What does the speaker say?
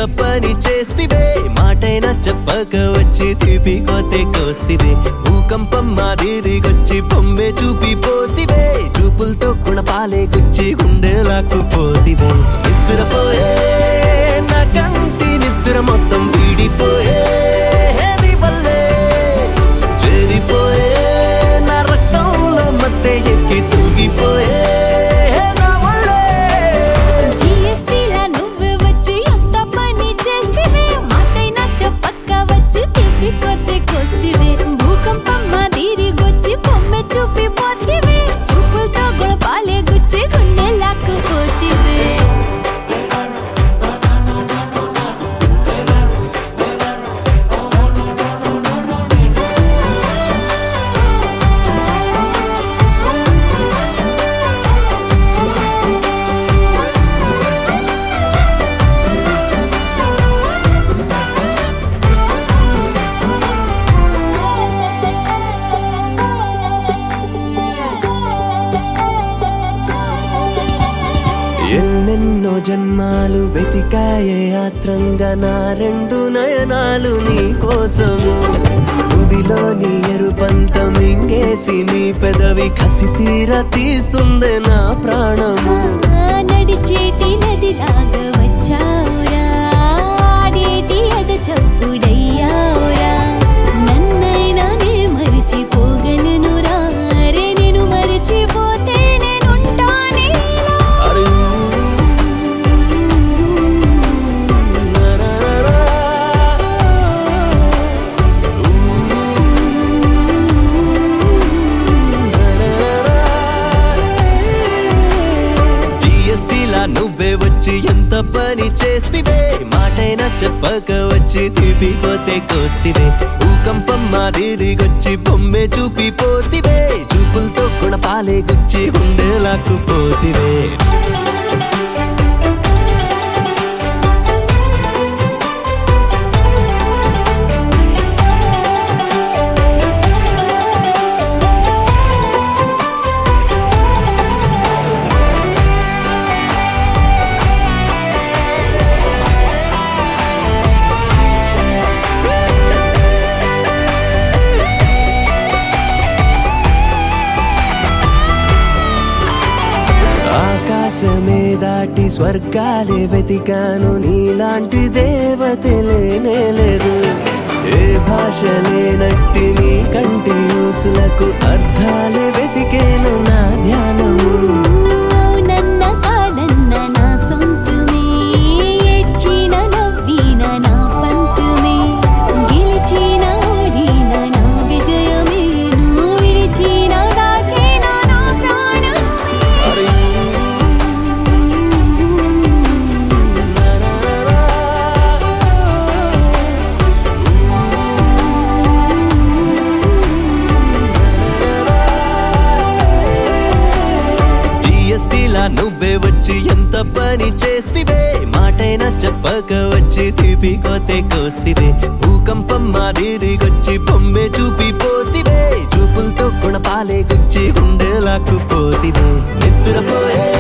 పని చేస్తివే మాటైనా చెప్పక వచ్చి తీపి కోతే కోస్తివే భూకంపం మాదిరిగొచ్చి బొమ్మే చూపి పోతివే చూపులతో గుణపాలే గుచ్చి గుండె లాక్కుపోతివే నిద్రపోయే నా కంటి నిద్ర మొత్తం వీడిపోయే నీ వల్లే చేరిపోయే నా రక్తంలో మత్తె ఎక్కి తూగిపోయే నా వల్లే జిఎస్టీలా నువ్వు వచ్చి ఎంత పని చేస్తివే మాటైనా చెప్పక్క వచ్చి తిప్పి కొద్ది కొస్తివే భూకంపం మాదిరిగొచ్చి బొమ్మె చూపి పోతివే చూపులతో గుణపాలే గుచ్చి గుండె లాక్కుపోతివే ఎన్నెన్నో జన్మాలు వెతికాయే ఆత్రంగా నా రెండు నయనాలు నీ కోసము భూమిలోని ఎరుపంత మింగేసి నీ పెదవి కసి తీర తీస్తుంది నా ప్రాణము ఆ నడిచేటి నదిలాగా వచ్చావురా ఆడేటి అద చప్పుడయ్యావురా నన్నైనా నే మరిచిపోగలనురా రే నేను మరిచిపోతే నేనుంటానే అరే జిఎస్టీలా నువ్వే వచ్చి ఎంత పని చేస్తివే మాటైనా చెప్పక వచ్చి తీపి కోతే కోస్తివే భూకంపం మాదిరిగొచ్చి బొమ్మే చూపి పోతివే చూపులతో గుణపాలే గుచ్చి గుండె లాక్కుపోతివే ఆకాశమే దాటి స్వర్గాలే వెతికాను నీలాంటి దేవత లేనే లేదు ఏ భాష లేనట్టి నీ కంటి ఊసులకు అర్థాలే వెతికేను నా ధ్యానము నన్న కాదన్న నా సొంతమే ఏడ్చిన నవ్విన నా పంతుమే గెలిచిన ఓడిన నా విజయమే నువ్వు విడిచిన దాచిన నా ప్రాణమే అరే జిఎస్టీలా నువ్వే వచ్చి ఎంత పని చేస్తివే మాటైనా చెప్పక వచ్చి తీపి కోతే కోస్తివే భూకంపం మాదిరిగొచ్చి బొమ్మే చూపి పోతివే చూపులతో గుణపాలే గుచ్చి గుండె లాక్కుపోతివే నిద్రపోయే